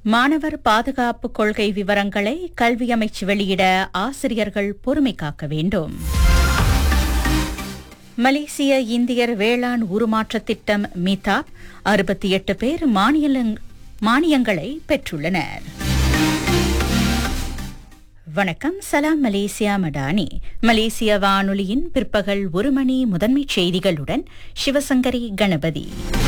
மாணவர் பாதுகாப்பு கொள்கை விவரங்களை கல்வி அமைச்சு வெளியிட ஆசிரியர்கள் பொறுமை காக்க வேண்டும் மலேசிய இந்தியர் வேளாண் உருமாற்ற திட்டம் மிதாப் அறுபத்தி எட்டு பேர் மானியலங்- மானியங்களை பெற்றுள்ளனர் வணக்கம் சலாம் மலேசியா மடானி மலேசிய வானொலியின் பிற்பகல் ஒரு மணி முதன்மைச் செய்திகளுடன் சிவசங்கரி கணபதி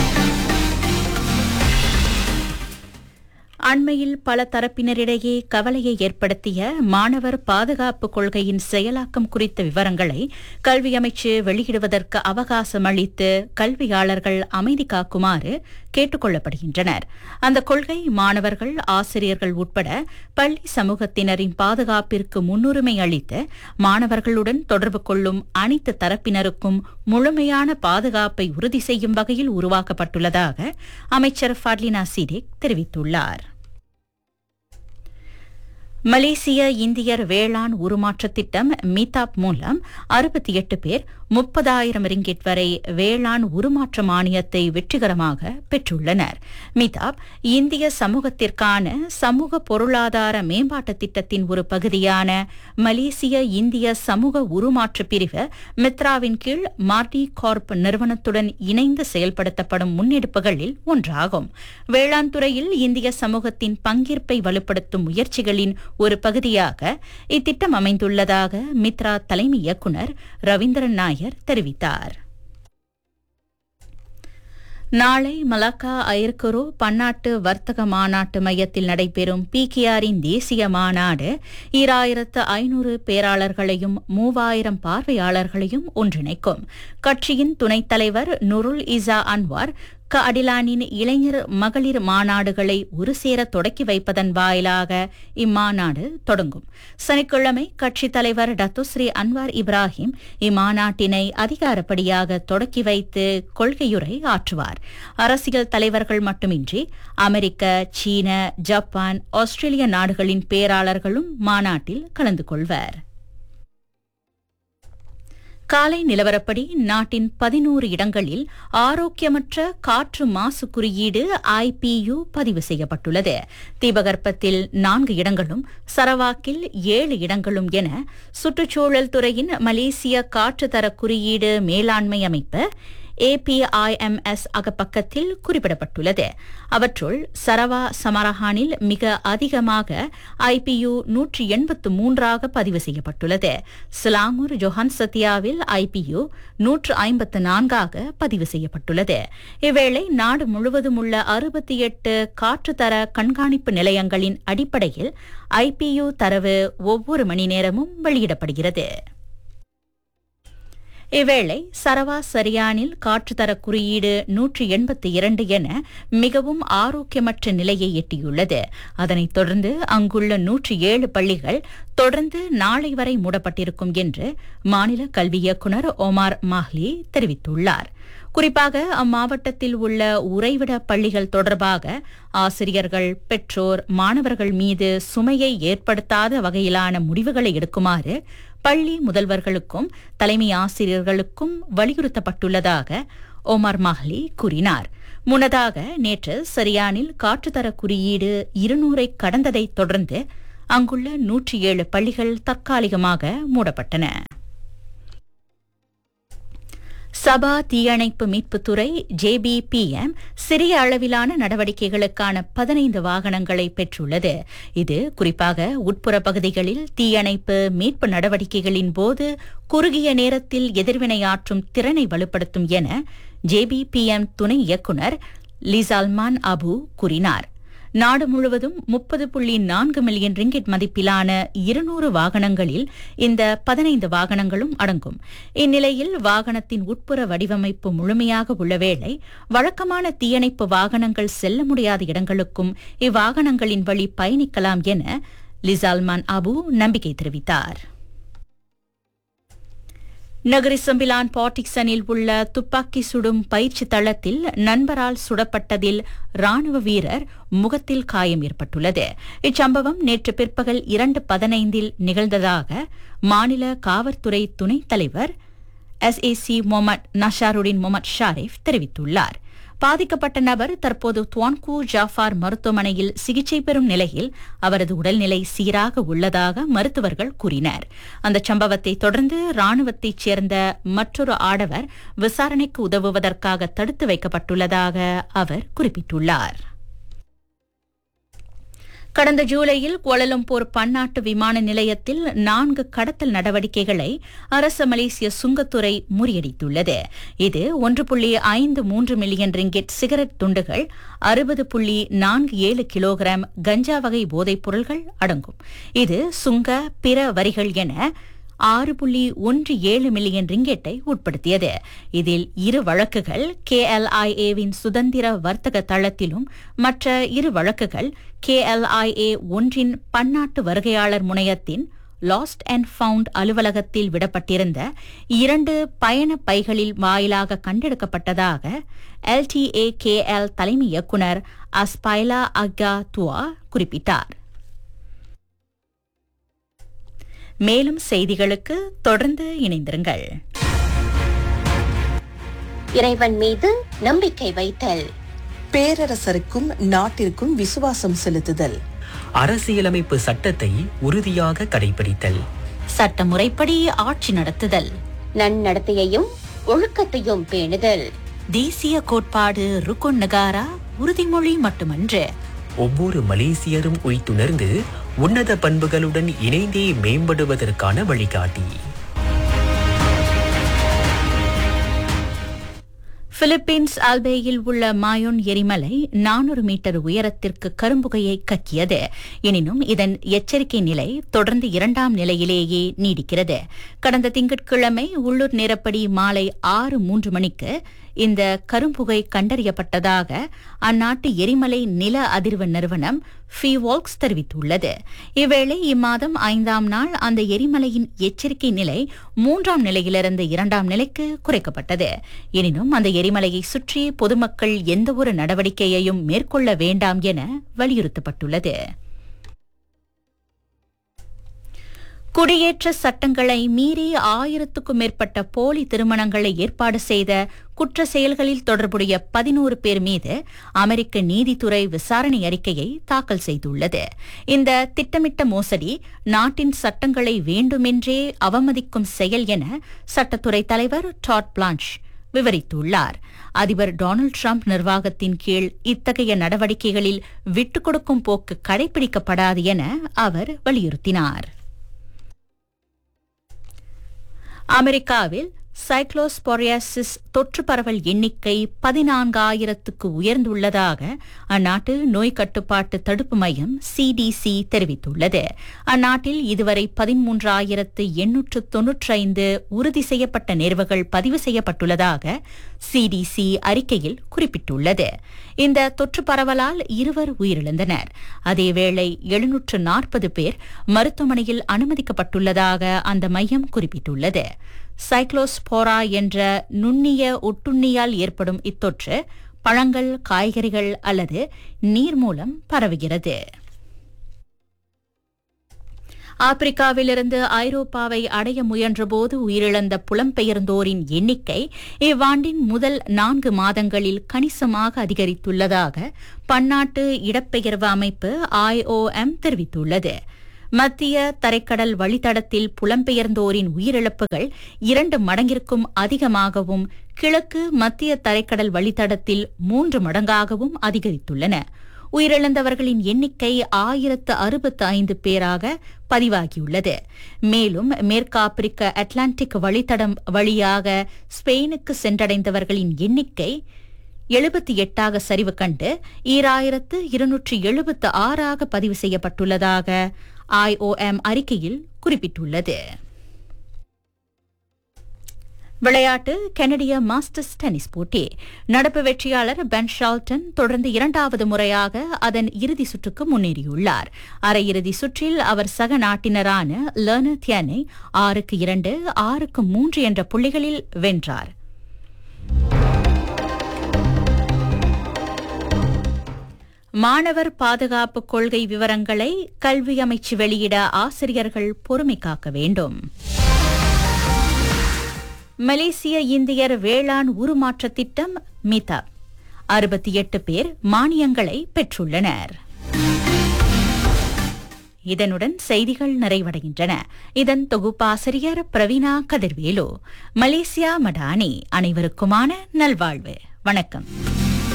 அண்மையில் பல தரப்பினரிடையே கவலையை ஏற்படுத்திய மாணவர் பாதுகாப்பு கொள்கையின் செயலாக்கம் குறித்த விவரங்களை கல்வி அமைச்சு வெளியிடுவதற்கு அவகாசம் அளித்து கல்வியாளர்கள் அமைதி காக்குமாறு கேட்டுக் கொள்ளப்படுகின்றனர் அந்த கொள்கை மாணவர்கள் ஆசிரியர்கள் உட்பட பள்ளி சமூகத்தினரின் பாதுகாப்பிற்கு முன்னுரிமை அளித்து மாணவர்களுடன் தொடர்பு கொள்ளும் அனைத்து தரப்பினருக்கும் முழுமையான பாதுகாப்பை உறுதி செய்யும் வகையில் உருவாக்கப்பட்டுள்ளதாக அமைச்சர் ஃபர்லினா சிடேக் தெரிவித்துள்ளார் மலேசிய இந்தியர் வேளாண் உருமாற்ற திட்டம் மிதாப் மூலம் அறுபத்தி எட்டு பேர் முப்பதாயிரம் ரிங்கிட் வரை வேளாண் உருமாற்ற மானியத்தை வெற்றிகரமாக பெற்றுள்ளனர் மிதாப் இந்திய சமூகத்திற்கான சமூக பொருளாதார மேம்பாட்டு திட்டத்தின் ஒரு பகுதியான மலேசிய இந்திய சமூக உருமாற்ற பிரிவு மித்ராவின் கீழ் மார்டி கார்ப் நிறுவனத்துடன் இணைந்து செயல்படுத்தப்படும் முன்னெடுப்புகளில் ஒன்றாகும் வேளாண் துறையில் இந்திய சமூகத்தின் பங்கேற்பை வலுப்படுத்தும் முயற்சிகளின் ஒரு பகுதியாக இத்திட்டம் அமைந்துள்ளதாக மித்ரா தலைமை இயக்குநர் ரவீந்திரன் நாயர் தெரிவித்தார் நாளை மலாக்கா ஐர்குரு பன்னாட்டு வர்த்தக மாநாட்டு மையத்தில் நடைபெறும் பிகேஆரின் தேசிய மாநாடு ஈராயிரத்து ஐநூறு பேராளர்களையும் மூவாயிரம் பார்வையாளர்களையும் ஒன்றிணைக்கும் கட்சியின் துணைத் தலைவர் நுருல் இசா அன்வார் க அடிலானின் இளைஞர் மகளிர் மாநாடுகளை ஒருசேர தொடக்கி வைப்பதன் வாயிலாக இம்மாநாடு தொடங்கும் சனிக்கிழமை கட்சித் தலைவர் டத்துஸ்ரீ அன்வார் இப்ராஹிம் இம்மாநாட்டினை அதிகாரப்படியாக தொடக்கி வைத்து கொள்கையுரை ஆற்றுவார் அரசியல் தலைவர்கள் மட்டுமின்றி அமெரிக்க சீன ஜப்பான் ஆஸ்திரேலிய நாடுகளின் பேராளர்களும் மாநாட்டில் கலந்து கொள்வர் காலை நிலவரப்படி நாட்டின் பதினோரு இடங்களில் ஆரோக்கியமற்ற காற்று மாசு குறியீடு ஐபியு பதிவு செய்யப்பட்டுள்ளது தீபகற்பத்தில் நான்கு இடங்களும் சரவாக்கில் ஏழு இடங்களும் என சுற்றுச்சூழல் துறையின் மலேசிய காற்றுத்தர குறியீடு மேலாண்மை அமைப்பு ஏபிஐஎம்எஸ் அகப்பக்கத்தில் குறிப்பிடப்பட்டுள்ளது அவற்றுள் சரவா சமரஹானில் மிக அதிகமாக ஐபியு நூற்றி எண்பத்து மூன்றாக பதிவு செய்யப்பட்டுள்ளது சிலாங்கூர் ஜொஹான் சத்தியாவில் ஐபியு நூற்று ஐம்பத்து நான்காக பதிவு செய்யப்பட்டுள்ளது இவ்வேளை நாடு முழுவதும் உள்ள அறுபத்தி எட்டு காற்றுத்தர கண்காணிப்பு நிலையங்களின் அடிப்படையில் ஐபியு தரவு ஒவ்வொரு மணி நேரமும் வெளியிடப்படுகிறது இவ்வேளை சரவா சரியானில் காற்றுத்தர குறியீடு நூற்றி எண்பத்தி இரண்டு என மிகவும் ஆரோக்கியமற்ற நிலையை எட்டியுள்ளது அதனைத் தொடர்ந்து அங்குள்ள நூற்றி ஏழு பள்ளிகள் தொடர்ந்து நாளை வரை மூடப்பட்டிருக்கும் என்று மாநில கல்வி இயக்குநர் ஒமார் மாஹ்லி தெரிவித்துள்ளார் குறிப்பாக அம்மாவட்டத்தில் உள்ள உறைவிட பள்ளிகள் தொடர்பாக ஆசிரியர்கள் பெற்றோர் மாணவர்கள் மீது சுமையை ஏற்படுத்தாத வகையிலான முடிவுகளை எடுக்குமாறு பள்ளி முதல்வர்களுக்கும் தலைமை ஆசிரியர்களுக்கும் வலியுறுத்தப்பட்டுள்ளதாக ஒமர் மாஹ்லி கூறினார் முன்னதாக நேற்று சரியானில் காற்றுத்தர குறியீடு இருநூறை கடந்ததைத் தொடர்ந்து அங்குள்ள நூற்றி ஏழு பள்ளிகள் தற்காலிகமாக மூடப்பட்டன சபா தீயணைப்பு மீட்புத்துறை ஜேபிபிஎம் சிறிய அளவிலான நடவடிக்கைகளுக்கான பதினைந்து வாகனங்களை பெற்றுள்ளது இது குறிப்பாக உட்புற பகுதிகளில் தீயணைப்பு மீட்பு நடவடிக்கைகளின் போது குறுகிய நேரத்தில் எதிர்வினையாற்றும் திறனை வலுப்படுத்தும் என ஜேபிபிஎம் துணை இயக்குநர் லிசால்மான் அபு கூறினார் நாடு முழுவதும் முப்பது புள்ளி நான்கு மில்லியன் ரிங்கிட் மதிப்பிலான இருநூறு வாகனங்களில் இந்த பதினைந்து வாகனங்களும் அடங்கும் இந்நிலையில் வாகனத்தின் உட்புற வடிவமைப்பு முழுமையாக உள்ள வேளை வழக்கமான தீயணைப்பு வாகனங்கள் செல்ல முடியாத இடங்களுக்கும் இவ்வாகனங்களின் வழி பயணிக்கலாம் என லிசால்மான் அபு நம்பிக்கை தெரிவித்தார் நகரி சம்பிலான் பாட்டிக்சனில் உள்ள துப்பாக்கி சுடும் பயிற்சி தளத்தில் நண்பரால் சுடப்பட்டதில் ராணுவ வீரர் முகத்தில் காயம் ஏற்பட்டுள்ளது இச்சம்பவம் நேற்று பிற்பகல் இரண்டு பதினைந்தில் நிகழ்ந்ததாக மாநில காவல்துறை துணைத் தலைவர் SAC Mohamed Nasharudin Mohamed Sharif தெரிவித்துள்ளார் பாதிக்கப்பட்ட நபர் தற்போது துவான்கூ ஜாஃபார் மருத்துவமனையில் சிகிச்சை பெறும் நிலையில் அவரது உடல்நிலை சீராக உள்ளதாக மருத்துவர்கள் கூறினர் அந்த சம்பவத்தை தொடர்ந்து ராணுவத்தைச் சேர்ந்த மற்றொரு ஆடவர் விசாரணைக்கு உதவுவதற்காக தடுத்து வைக்கப்பட்டுள்ளதாக அவர் குறிப்பிட்டுள்ளார் கடந்த ஜூலையில் கோலலம்பூர் பன்னாட்டு விமான நிலையத்தில் நான்கு கடத்தல் நடவடிக்கைகளை அரசு மலேசிய சுங்கத்துறை முறியடித்துள்ளது இது ஒன்று புள்ளி ஐந்து மூன்று மில்லியன் ரிங்கெட் சிகரெட் துண்டுகள் அறுபது புள்ளி நான்கு ஏழு கிலோகிராம் கஞ்சா வகை போதைப் பொருள்கள் அடங்கும் இது சுங்க பிற வரிகள் என ஆறு புள்ளி ஒன்று ஏழு மில்லியன் ரிங்கெட்டை உட்படுத்தியது இதில் இரு வழக்குகள் கேஎல்ஐஏவின் சுதந்திர வர்த்தக தளத்திலும் மற்ற இரு வழக்குகள் கேஎல்ஐஏ ஒன்றின் பன்னாட்டு வருகையாளர் முனையத்தின் லாஸ்ட் அண்ட் ஃபவுண்ட் அலுவலகத்தில் விடப்பட்டிருந்த இரண்டு பயண பைகளில் வாயிலாக கண்டெடுக்கப்பட்டதாக எல்டிஏ கேஎல் தலைமை இயக்குநர் அஸ்பைலா அகா துவா குறிப்பிட்டார் மேலும் செய்திகளுக்கு தொடர்ந்து இணைந்திருங்கள் இறைவன் மீது நம்பிக்கை வைத்தல் பேரரசருக்கும் நாட்டிற்கும் விசுவாசம் செலுத்துதல் அரசியலமைப்பு சட்டத்தை உறுதியாக கடைபிடித்தல் சட்டமுறைப்படி ஆட்சி நடத்துதல் நன்னடத்தையையும் ஒழுக்கத்தையும் பேணுதல் தேசிய கோட்பாடு ருக்குன் நகாரா உறுதிமொழி மட்டுமன்று ஒவ்வொரு மலேசியரும் உய்த்துணர்ந்து உன்னத பண்புகளுடன் இணைந்தே மேம்படுவதற்கான வழிகாட்டி பிலிப்பீன்ஸ் ஆல்பேயில் உள்ள மாயோன் எரிமலை நானூறு மீட்டர் உயரத்திற்கு கரும்புகையை கக்கியது எனினும் இதன் எச்சரிக்கை நிலை தொடர்ந்து இரண்டாம் நிலையிலேயே நீடிக்கிறது கடந்த திங்கட்கிழமை உள்ளூர் நேரப்படி மாலை ஆறு மூன்று மணிக்கு இந்த கரும்புகை கண்டறியப்பட்டதாக அந்நாட்டு எரிமலை நில அதிர்வு நிறுவனம் ஃபிவால்க்ஸ் தெரிவித்துள்ளது இவ்வேளை இம்மாதம் ஐந்தாம் நாள் அந்த எரிமலையின் எச்சரிக்கை நிலை மூன்றாம் நிலையிலிருந்து இரண்டாம் நிலைக்கு குறைக்கப்பட்டது எனினும் அந்த எரிமலையை சுற்றி பொதுமக்கள் எந்தவொரு நடவடிக்கையையும் மேற்கொள்ள வேண்டாம் என வலியுறுத்தப்பட்டுள்ளது குடியேற்ற சட்டங்களை மீறி ஆயிரத்துக்கும் மேற்பட்ட போலி திருமணங்களை ஏற்பாடு செய்த குற்ற செயல்களில் தொடர்புடைய பதினோரு பேர் மீது அமெரிக்க நீதித்துறை விசாரணை அறிக்கையை தாக்கல் செய்துள்ளது இந்த திட்டமிட்ட மோசடி நாட்டின் சட்டங்களை வேண்டுமென்றே அவமதிக்கும் செயல் என சட்டத்துறை தலைவர் டாட் பிளான்ச் விவரித்துள்ளார் அதிபர் டொனால்டு டிரம்ப் நிர்வாகத்தின் கீழ் இத்தகைய நடவடிக்கைகளில் விட்டுக் கொடுக்கும் போக்கு கடைபிடிக்கப்படாது என அவர் வலியுறுத்தினார் அமெரிக்காவில் சைக்ளோஸ்பொரியாசிஸ் தொற்று பரவல் எண்ணிக்கை பதினான்காயிரத்துக்கு உயர்ந்துள்ளதாக அந்நாட்டு நோய் கட்டுப்பாட்டு தடுப்பு மையம் சிடிசி தெரிவித்துள்ளது அந்நாட்டில் இதுவரை பதிமூன்றாயிரத்து எண்ணூற்று தொன்னூற்றைந்து உறுதி செய்யப்பட்ட நேர்வுகள் பதிவு செய்யப்பட்டுள்ளதாக சிடிசி அறிக்கையில் குறிப்பிட்டுள்ளது இந்த தொற்று பரவலால் இருவர் உயிரிழந்தனர் அதேவேளை எழுநூற்று நாற்பது பேர் மருத்துவமனையில் அனுமதிக்கப்பட்டுள்ளதாக அந்த மையம் குறிப்பிட்டுள்ளது சைக்ளோஸ்போரா என்ற நுண்ணிய ஒட்டுண்ணியால் ஏற்படும் இத்தொற்று பழங்கள் காய்கறிகள் அல்லது நீர் மூலம் பரவுகிறது ஆப்பிரிக்காவிலிருந்து ஐரோப்பாவை அடைய முயன்றபோது உயிரிழந்த புலம்பெயர்ந்தோரின் எண்ணிக்கை இவ்வாண்டின் முதல் நான்கு மாதங்களில் கணிசமாக அதிகரித்துள்ளதாக பன்னாட்டு இடப்பெயர்வு அமைப்பு ஐஓஎம் தெரிவித்துள்ளது மத்திய தரைக்கடல் வழித்தடத்தில் புலம்பெயர்ந்தோரின் உயிரிழப்புகள் இரண்டு மடங்கிற்கும் அதிகமாகவும் கிழக்கு மத்திய தரைக்கடல் வழித்தடத்தில் மூன்று மடங்காகவும் அதிகரித்துள்ளன உயிரிழந்தவர்களின் எண்ணிக்கை ஆயிரத்து அறுபத்து ஐந்து பேராக பதிவாகியுள்ளது மேலும் மேற்கு ஆப்பிரிக்க அட்லாண்டிக் வழித்தடம் வழியாக ஸ்பெயினுக்கு சென்றடைந்தவர்களின் எண்ணிக்கை எழுபத்தி எட்டாக சரிவு கண்டு ஈராயிரத்து இருநூற்றி எழுபத்து ஆறாக பதிவு செய்யப்பட்டுள்ளதாக ஐஓஎம் அறிக்கையில் குறிப்பிட்டுள்ளது விளையாட்டு கனடிய மாஸ்டர்ஸ் டென்னிஸ் போட்டி நடப்பு வெற்றியாளர் பென் ஷால்டன் தொடர்ந்து இரண்டாவது முறையாக அதன் இறுதி சுற்றுக்கு முன்னேறியுள்ளார் அரையிறுதி சுற்றில் அவர் சக நாட்டினரான லர்னர் தியனை ஆறுக்கு இரண்டு ஆறுக்கு மூன்று என்ற புள்ளிகளில் வென்றார் மாணவர் பாதுகாப்பு கொள்கை விவரங்களை கல்வி அமைச்சு வெளியிட ஆசிரியர்கள் பொறுமை காக்க வேண்டும் மலேசிய இந்தியர் வேளாண் உருமாற்ற திட்டம் மிதா அறுபத்தி எட்டு பேர் மானியங்களை பெற்றுள்ளனர் இதனுடன் செய்திகள் நிறைவடைகின்றன இதன் தொகுப்பாசிரியர் பிரவீனா கதிர்வேலு மலேசியா மடானி அனைவருக்குமான நல்வாழ்வு வணக்கம்